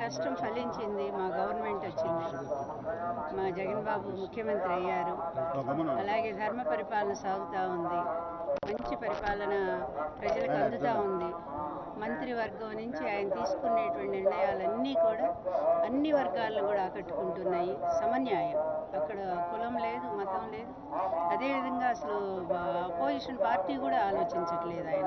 కష్టం ఫలించింది మా గవర్నమెంట్ వచ్చింది మా జగన్ బాబు ముఖ్యమంత్రి అయ్యారు అలాగే ధర్మ పరిపాలన సాగుతూ ఉంది మంచి పరిపాలన ప్రజలకు అందుతూ ఉంది మంత్రివర్గం నుంచి ఆయన తీసుకునేటువంటి నిర్ణయాలన్నీ కూడా అన్ని వర్గాలను కూడా ఆకట్టుకుంటున్నాయి సమన్యాయం అక్కడ కులం లేదు మతం లేదు అదేవిధంగా అసలు అపోజిషన్ పార్టీ కూడా ఆలోచించట్లేదు ఆయన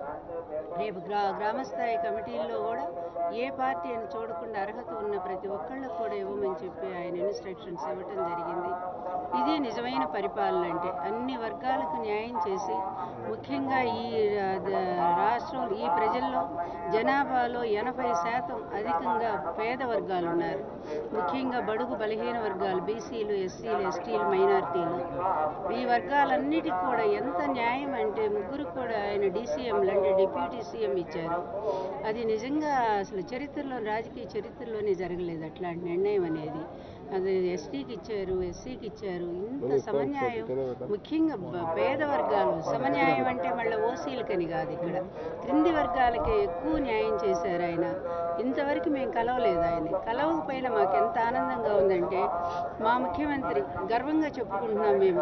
రేపు గ్రా గ్రామస్థాయి కమిటీల్లో కూడా ఏ పార్టీ అని చూడకుండా అర్హత ఉన్న ప్రతి ఒక్కళ్ళకు కూడా ఇవ్వమని చెప్పి ఆయన ఇన్స్ట్రక్షన్స్ ఇవ్వటం జరిగింది ఇది నిజమైన పరిపాలన అంటే అన్ని వర్గాలకు న్యాయం చేసి ముఖ్యంగా ఈ రా- ద- రాష్ట్రం ఈ ప్రజల్లో జనాభాలో ఎనభై శాతం అధికంగా పేద వర్గాలు ఉన్నారు ముఖ్యంగా బడుగు బలహీన వర్గాలు బీసీలు ఎస్సీలు ఎస్టీలు మైనారిటీలు ఈ వర్గాలన్నిటికీ కూడా ఎంత న్యాయం అంటే ముగ్గురు కూడా ఆయన డీసీఎంలు అంటే డిప్యూటీ సీఎం ఇచ్చారు అది నిజంగా అసలు చరిత్రలో రాజకీయ చరిత్రలోనే జరగలేదు అట్లాంటి నిర్ణయం అనేది అది ఎస్టీకి ఇచ్చారు ఎస్సీకి ఇచ్చారు ఇంత సమన్యాయం ముఖ్యంగా బ- పేద వర్గాలు సమన్యాయం అంటే మళ్ళీ ఓసీలకని కాదు ఇక్కడ క్రింది వర్గాలకి ఎక్కువ న్యాయం చేశారు ఆయన ఇంతవరకు మేము కలవలేదు ఆయన కలవకపోయినా మాకు ఎంత ఆనందంగా ఉందంటే మా ముఖ్యమంత్రి గర్వంగా చెప్పుకుంటున్నాం మేము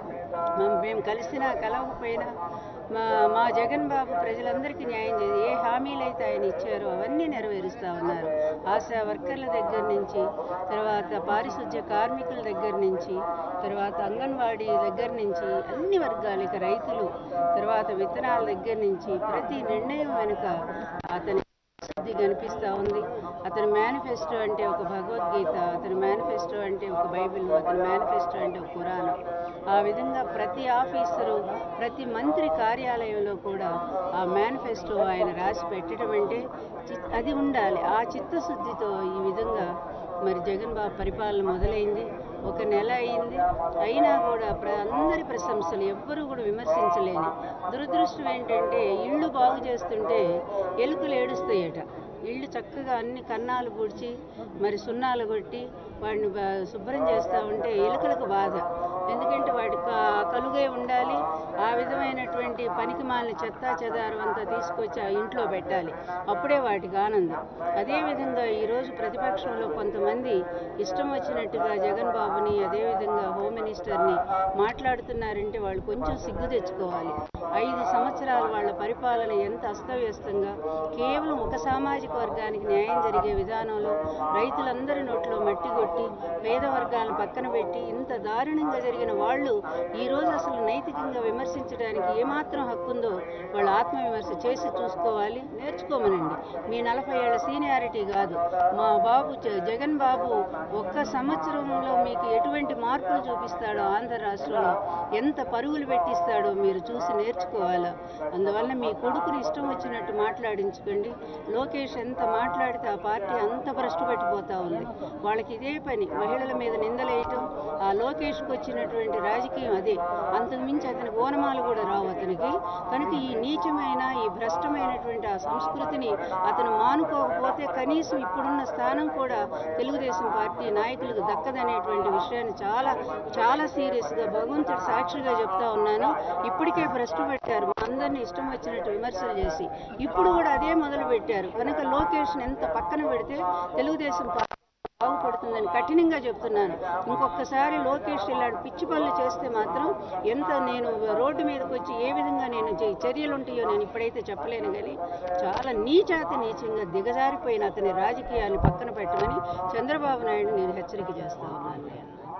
మా- మేము కలిసినా కలవకపోయినా మా మా జగన్ బాబు ప్రజలందరికీ న్యాయం చేసి ఏ హామీలు అయితే ఆయన ఇచ్చారో అవన్నీ నెరవేరుస్తూ ఉన్నారు ఆశా వర్కర్ల దగ్గర నుంచి తర్వాత పారిశుధ్య కార్మికుల దగ్గర నుంచి తర్వాత అంగన్వాడీ దగ్గర నుంచి అన్ని వర్గాలు ఇక రైతులు తర్వాత విత్తనాల దగ్గర నుంచి ప్రతి నిర్ణయం వెనుక అతని శుద్ధి కనిపిస్తూ ఉంది అతని మేనిఫెస్టో అంటే ఒక భగవద్గీత అతని మేనిఫెస్టో అంటే ఒక బైబిల్ అతని మేనిఫెస్టో అంటే ఒక పురాణం ఆ విధంగా ప్రతి ఆఫీసరు ప్రతి మంత్రి కార్యాలయంలో కూడా ఆ మేనిఫెస్టో ఆయన రాసి పెట్టడం అంటే చి- అది ఉండాలి ఆ చిత్తశుద్ధితో ఈ విధంగా మరి జగన్ బాబు పరిపాలన మొదలైంది ఒక నెల అయింది అయినా కూడా ప్ర అందరి ప్రశంసలు ఎవ్వరూ కూడా విమర్శించలేని దురదృష్టం ఏంటంటే ఇళ్ళు బాగు చేస్తుంటే ఎలుకలు ఏడుస్తాయట ఇళ్ళు చక్కగా అన్ని కన్నాలు పూడ్చి మరి సున్నాలు కొట్టి వాడిని బా- శుభ్రం చేస్తూ ఉంటే ఎలుకలకు బాధ ఎందుకంటే వాటి క- కలుగే ఉండాలి ఆ విధమైనటువంటి పనికి మాలిన చెత్త చెదారం అంతా తీసుకొచ్చి ఆ ఇంట్లో పెట్టాలి అప్పుడే వాటికి ఆనందం అదేవిధంగా ఈరోజు ప్రతిపక్షంలో కొంతమంది ఇష్టం వచ్చినట్టుగా జగన్ బాబుని అదేవిధంగా హోమ్ మినిస్టర్ని మాట్లాడుతున్నారంటే వాళ్ళు కొంచెం సిగ్గు తెచ్చుకోవాలి ఐదు సంవత్సరాలు వాళ్ళ పరిపాలన ఎంత అస్తవ్యస్తంగా కేవలం ఒక సామాజిక వర్గానికి న్యాయం జరిగే విధానంలో రైతులందరి నోట్లో మట్టి కొట్టి పేద వర్గాలను పక్కన పెట్టి ఇంత దారుణంగా జరిగిన వాళ్ళు ఈ రోజు అసలు నైతికంగా విమర్శించడానికి ఏమాత్రం హక్కు ఉందో వాళ్ళ ఆత్మవిమర్శ చేసి చూసుకోవాలి నేర్చుకోమనండి మీ నలభై ఏళ్ల సీనియారిటీ కాదు మా బాబు జ- జగన్ బాబు ఒక్క సంవత్సరంలో మీకు ఎటువంటి మార్పులు చూపిస్తాడో ఆంధ్ర రాష్ట్రంలో ఎంత పరుగులు పెట్టిస్తాడో మీరు చూసి నేర్చుకోవాలా అందువల్ల మీ కొడుకుని ఇష్టం వచ్చినట్టు మాట్లాడించుకోండి లోకేష్ ఎంత మాట్లాడితే ఆ పార్టీ అంత భ్రష్టు పట్టిపోతా ఉంది వాళ్ళకి ఇదే పని మహిళల మీద నిందలేయటం ఆ లోకేష్కి వచ్చినటువంటి రాజకీయం అదే అంతకు మించి అతనికి ఓనమాలు కూడా రావు అతనికి కనుక ఈ నీచమైన ఈ భ్రష్టమైనటువంటి ఆ సంస్కృతిని అతను మానుకోకపోతే కనీసం ఇప్పుడున్న స్థానం కూడా తెలుగుదేశం పార్టీ నాయకులకు దక్కదనేటువంటి విషయాన్ని చాలా చాలా సీరియస్గా భగవంతుడు సాక్షిగా చెప్తా ఉన్నాను ఇప్పటికే భ్రష్టు పెట్టారు మా అందరినీ ఇష్టం వచ్చినట్టు విమర్శలు చేసి ఇప్పుడు కూడా అదే మొదలు పెట్టారు కనుక లోకేష్ని ఎంత పక్కన పెడితే తెలుగుదేశం పార్టీ బాగుపడుతుందని కఠినంగా చెప్తున్నాను ఇంకొకసారి లోకేష్ ఇలాంటి పిచ్చి పనులు చేస్తే మాత్రం ఎంత నేను రోడ్డు మీదకి వచ్చి ఏ విధంగా నేను చే- చర్యలు ఉంటాయో నేను ఇప్పుడైతే చెప్పలేను కానీ చాలా నీచాతి నీచంగా దిగజారిపోయిన అతని రాజకీయాన్ని పక్కన పెట్టమని చంద్రబాబు నాయుడు నేను హెచ్చరిక చేస్తా ఉన్నాను నేను